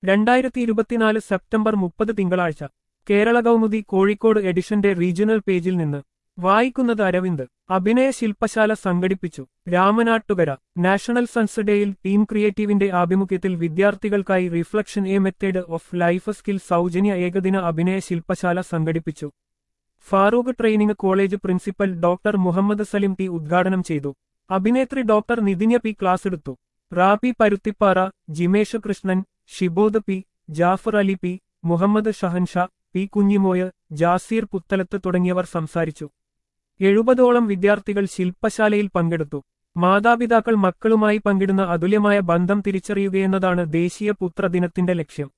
രണ്ടായിരത്തി ഇരുപത്തിനാല് സെപ്റ്റംബർ മുപ്പത് തിങ്കളാഴ്ച കേരള കൗമുദി കോഴിക്കോട് എഡിഷന്റെ റീജിയണൽ പേജിൽ നിന്ന് വായിക്കുന്നത് അരവിന്ദ് അഭിനയ ശില്പശാല സംഘടിപ്പിച്ചു രാമനാട്ടുകര നാഷണൽ സൺസ് ഡേയിൽ ടീം ക്രിയേറ്റീവിന്റെ ആഭിമുഖ്യത്തിൽ വിദ്യാർത്ഥികൾക്കായി reflection a method of life skill സൗജന്യ ഏകദിന അഭിനയ ശില്പശാല സംഘടിപ്പിച്ചു Farook training college principal doctor Muhammad Salim T ഉദ്ഘാടനം ചെയ്തു അഭിനേത്രി ഡോക്ടർ നിതിന്യ പി ക്ലാസ് എടുത്തു Rabi Paruthippara Jimesh Krishnan Shibod P Jafar Ali P Muhammad Shahansha P Kunjimoy Jaseer Puthalath തുടങ്ങിയവർ സംസാരിച്ചു എഴുപതോളം വിദ്യാർത്ഥികൾ ശില്പശാലയിൽ പങ്കെടുത്തു മാതാപിതാക്കൾ മക്കളുമായി പങ്കിടുന്ന അതുല്യമായ ബന്ധം തിരിച്ചറിയുകയെന്നതാണ് ദേശീയ പുത്രദിനത്തിന്റെ ലക്ഷ്യം